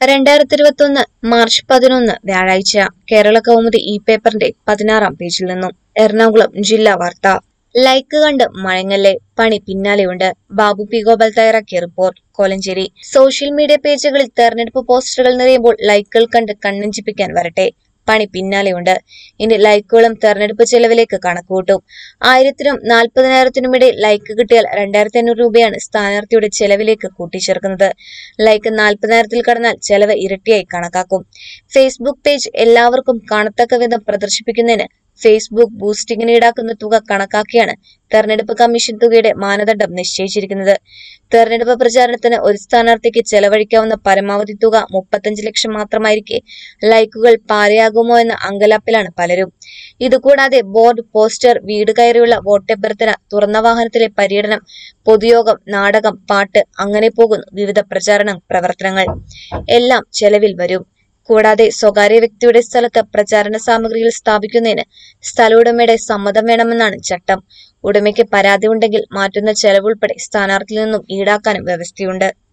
രണ്ടായിരത്തി ഇരുപത്തൊന്ന് മാർച്ച് പതിനൊന്ന് വ്യാഴാഴ്ച കേരള കൗമുദി ഈ പേപ്പറിന്റെ പതിനാറാം പേജിൽ നിന്നും എറണാകുളം ജില്ലാ വാർത്ത ലൈക്ക് കണ്ട് മഴങ്ങല്ലേ പണി പിന്നാലെയുണ്ട് ബാബു പി ഗോപാൽ തയ്യാറാക്കിയ റിപ്പോർട്ട് കോലഞ്ചേരി സോഷ്യൽ മീഡിയ പേജുകളിൽ തെരഞ്ഞെടുപ്പ് പോസ്റ്ററുകൾ നിറയുമ്പോൾ ലൈക്കുകൾ കണ്ട് കണ്ണഞ്ചിപ്പിക്കാൻ വരട്ടെ പണി പിന്നാലെയുണ്ട് ഇനി ലൈക്കുകളും തെരഞ്ഞെടുപ്പ് ചെലവിലേക്ക് കണക്കുകൂട്ടും ആയിരത്തിനും നാൽപ്പതിനായിരത്തിനുമിടെ ലൈക്ക് കിട്ടിയാൽ രണ്ടായിരത്തി അഞ്ഞൂറ് രൂപയാണ് സ്ഥാനാർത്ഥിയുടെ ചെലവിലേക്ക് കൂട്ടിച്ചേർക്കുന്നത് ലൈക്ക് നാൽപ്പതിനായിരത്തിൽ കടന്നാൽ ചെലവ് ഇരട്ടിയായി കണക്കാക്കും ഫേസ്ബുക്ക് പേജ് എല്ലാവർക്കും കാണത്തക്ക വിധം പ്രദർശിപ്പിക്കുന്നതിന് ഫേസ്ബുക്ക് ബൂസ്റ്റിംഗിന് ഈടാക്കുന്ന തുക കണക്കാക്കിയാണ് തെരഞ്ഞെടുപ്പ് കമ്മീഷൻ തുകയുടെ മാനദണ്ഡം നിശ്ചയിച്ചിരിക്കുന്നത് തെരഞ്ഞെടുപ്പ് പ്രചാരണത്തിന് ഒരു സ്ഥാനാർത്ഥിക്ക് ചെലവഴിക്കാവുന്ന പരമാവധി തുക മുപ്പത്തഞ്ച് ലക്ഷം മാത്രമായിരിക്കെ ലൈക്കുകൾ പാരയാകുമോ എന്ന അങ്കലാപ്പിലാണ് പലരും ഇതുകൂടാതെ ബോർഡ് പോസ്റ്റർ വീട് കയറിയുള്ള വോട്ടഭ്യർത്ഥന തുറന്ന വാഹനത്തിലെ പര്യടനം പൊതുയോഗം നാടകം പാട്ട് അങ്ങനെ പോകുന്നു വിവിധ പ്രചാരണ പ്രവർത്തനങ്ങൾ എല്ലാം ചെലവിൽ വരും കൂടാതെ സ്വകാര്യ വ്യക്തിയുടെ സ്ഥലത്ത് പ്രചാരണ സാമഗ്രികൾ സ്ഥാപിക്കുന്നതിന് സ്ഥല ഉടമയുടെ സമ്മതം വേണമെന്നാണ് ചട്ടം ഉടമയ്ക്ക് പരാതി ഉണ്ടെങ്കിൽ മാറ്റുന്ന ചെലവുൾപ്പെടെ സ്ഥാനാർത്ഥിയിൽ നിന്നും ഈടാക്കാനും വ്യവസ്ഥയുണ്ട്